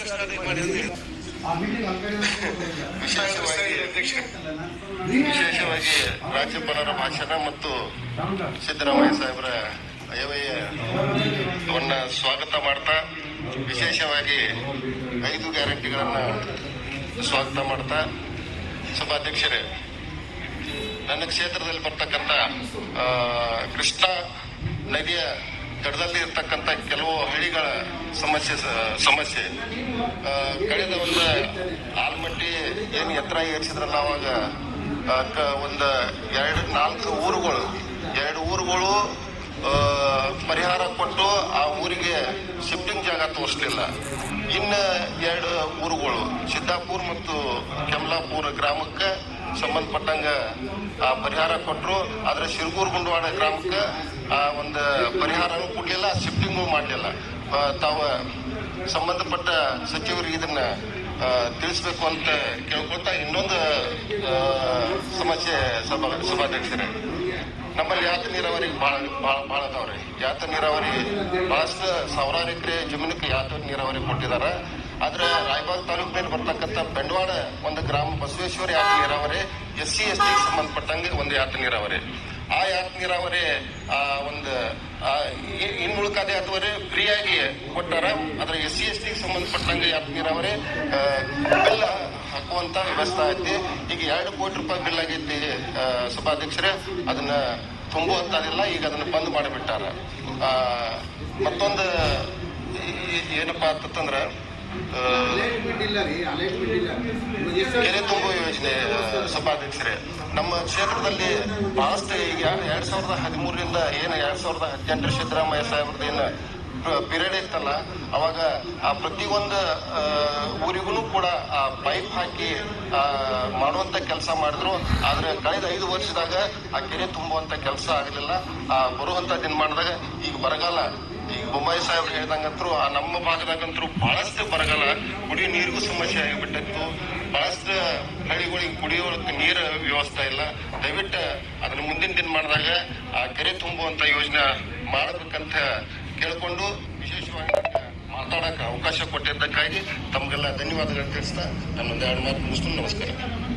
ವಿಶೇಷವಾಗಿ ವಿಶೇಷವಾಗಿ ರಾಜ್ಯಪಾಲರ ಭಾಷಣ ಮತ್ತು ಸಿದ್ದರಾಮಯ್ಯ ಸಾಹೇಬರ ಅಯವಯವನ್ನ ಸ್ವಾಗತ ಮಾಡ್ತಾ ವಿಶೇಷವಾಗಿ ಐದು ಗ್ಯಾರಂಟಿಗಳನ್ನ ಸ್ವಾಗತ ಮಾಡ್ತಾ ಸಭಾಧ್ಯಕ್ಷರೇ ನನ್ನ ಕ್ಷೇತ್ರದಲ್ಲಿ ಬರ್ತಕ್ಕಂಥ ಆ, ಕೃಷ್ಣಾ ನದಿಯ ದಡದಲ್ಲಿ ಇರ್ತಕ್ಕಂಥ ಕೆಲವು ಹಳ್ಳಿಗಳ ಸಮಸ್ಯೆ ಸ- ಸಮಸ್ಯೆ ಆ, ಕಳೆದ ಒಂದು ಆಲ್ಮಟ್ಟಿ ಏನು ಎತ್ತರ ಏರಿಸಿದ್ರಲ್ಲ ಅವಾಗ ಆ, ಕ- ಒಂದು ಎರಡು ನಾಲ್ಕು ಊರುಗಳು ಎರಡು ಊರುಗಳು ಆ, ಪರಿಹಾರ ಕೊಟ್ಟು ಆ ಊರಿಗೆ ಶಿಫ್ಟಿಂಗ್ ಜಾಗ ತೋರಿಸ್ಲಿಲ್ಲ ಇನ್ನು ಎರಡು ಊರುಗಳು ಸಿದ್ದಾಪುರ್ ಮತ್ತು ಕೆಮ್ಲಾಪುರ ಗ್ರಾಮಕ್ಕೆ ಸಂಬಂಧಪಟ್ಟಂಗ ಆ ಪರಿಹಾರ ಕೊಟ್ಟರು ಆದ್ರೆ ಶಿರಗೂರು ಗುಂಡವಾಡ ಗ್ರಾಮಕ್ಕೆ ಆ ಒಂದು ಪರಿಹಾರನೂ ಕೊಡ್ಲಿಲ್ಲ ಶಿಫ್ಟಿಂಗು ಮಾಡಲಿಲ್ಲ ತಾವು ಸಂಬಂಧಪಟ್ಟ ಸಚಿವರಿಗೆ ಇದನ್ನ ಆ, ತಿಳಿಸ್ಬೇಕು ಅಂತ ಕೇಳ್ಕೊಳ್ತಾ ಇನ್ನೊಂದು ಆ, ಸಮಸ್ಯೆ ಸಭಾ ಸಭಾಧ್ಯಕ್ಷರೇ ನಮ್ಮಲ್ಲಿ ಯಾತ ನೀರಾವರಿ ಭಾಳ ಭಾಳ ಭಾಳ ಅದಾವ್ರಿ ಯಾತ ನೀರಾವರಿ ಬಹಳಷ್ಟು ಸಾವಿರಾರು ಎಕರೆ ಜಮೀನಕ್ಕೆ ಯಾತ ನೀರಾವರಿ ಕೊಟ್ಟಿದ್ದಾರೆ ಆದ್ರೆ ರಾಯಬಾಗ್ ತಾಲೂಕಿನಲ್ಲಿ ಬರ್ತಕ್ಕಂಥ ಬೆಂಡವಾಡ ಒಂದು ಗ್ರಾಮ ಬಸವೇಶ್ವರ ಯಾತ ನೀರಾವರಿ ಎಸ್ ಸಿ ಎಸ್ ಟಿ ಸಂಬಂಧಪಟ್ಟಂಗೆ ಒಂದು ಯಾತ ನೀರಾವರಿ ಆ ಯಾತ ನೀರಾವರಿ ಆ ಒಂದು ಆ, ಇ- ಇನ್ನು ಉಳ್ಕಾದೆ ಅಥವಾ ಫ್ರೀಯಾಗಿ ಕೊಟ್ಟಾರ ಆದ್ರೆ ಎಸ್ ಸಿ ಎಸ್ ಟಿ ಸಂಬಂಧಪಟ್ಟಂಗೆ ಯಾತ ನೀರಾವರಿ ಆ, ಬಿಲ್ ಹಾಕುವಂತ ವ್ಯವಸ್ಥೆ ಐತಿ ಈಗ ಎರಡು ಕೋಟಿ ರೂಪಾಯಿ ಬಿಲ್ ಆಗೈತಿ ಆ, ಸಭಾಧ್ಯಕ್ಷರೇ ಅದನ್ನ ತುಂಬುವಂತದಿಲ್ಲ ಈಗ ಅದನ್ನ ಬಂದ್ ಮಾಡಿಬಿಟ್ಟಾರ ಆ, ಮತ್ತೊಂದು ಈ- ಏನಪ್ಪಾ ಅಂತಂದ್ರ ಆ, ಅಲೈಟ್ಮೆಂಟ್ ಇಲ್ಲ ರೀ ಅಲೈಟ್ಮೆಂಟ್ ಇಲ್ಲ ಇವಾಗ ಎಷ್ಟು ಕೆರೆ ತುಂಬುವ ಯೋಜನೆ ಆ, ಸಭಾಧ್ಯಕ್ಷರೇ ನಮ್ಮ ಕ್ಷೇತ್ರದಲ್ಲಿ ಬಹಳಷ್ಟು ಈಗ ಎರಡ್ ಸಾವಿರದ ಹದಿಮೂರರಿಂದ ಏನು ಎರಡ್ ಸಾವಿರದ ಹದಿನೆಂಟರ ಸಿದ್ದರಾಮಯ್ಯ ಸಾಹೇಬ್ರದ್ದು ಏನು ಪೀರಿಯಡ್ ಇತ್ತಲ್ಲ ಅವಾಗ ಆ ಪ್ರತಿಯೊಂದು ಆ, ಊರಿಗೂ ಕೂಡ ಆ ಪೈಪ್ ಹಾಕಿ ಆ, ಮಾಡುವಂತ ಕೆಲಸ ಮಾಡಿದ್ರು ಆದ್ರೆ ಕಳೆದ ಐದು ವರ್ಷದಾಗ ಆ ಕೆರೆ ತುಂಬುವಂತ ಕೆಲಸ ಆಗಲಿಲ್ಲ ಆ ಬರುವಂತ ದಿನಮಾನದಾಗ ಈಗ ಬರಗಾಲ ಈಗ ಬೊಮ್ಮಾಯಿ ಸಾಹೇಬ್ರು ಹೇಳ್ದಂಗಂತರೂ ಆ ನಮ್ಮ ಭಾಗದಾಗಂತರೂ ಬಹಳಷ್ಟು ಬರಗಾಲ ಕುಡಿಯೋ ನೀರಿಗೂ ಸಮಸ್ಯೆ ಆಗಿಬಿಟ್ಟಿತ್ತು ಬಹಳಷ್ಟು ಹಳ್ಳಿಗಳಿಗೆ ಕುಡಿಯೋಕೆ ನೀರು ವ್ಯವಸ್ಥೆ ಇಲ್ಲ ದಯವಿಟ್ಟು ಅದನ್ನ ಮುಂದಿನ ದಿನಮಾನದಾಗ ಆ ಕೆರೆ ತುಂಬುವಂತ ಯೋಜನೆ ಮಾಡಬೇಕಂತ ಕೇಳ್ಕೊಂಡು ವಿಶೇಷವಾಗಿ ನನಗೆ ಮಾತಾಡಕ್ಕೆ ಅವಕಾಶ ಕೊಟ್ಟಿದ್ದಕ್ಕಾಗಿ ತಮಗೆಲ್ಲ ಧನ್ಯವಾದಗಳು ತಿಳಿಸ್ತಾ ನನ್ನೊಂದು ಎರಡು ಮಾತು ಮುಗಿಸ್ಕೊಂಡು ನಮಸ್ಕಾರ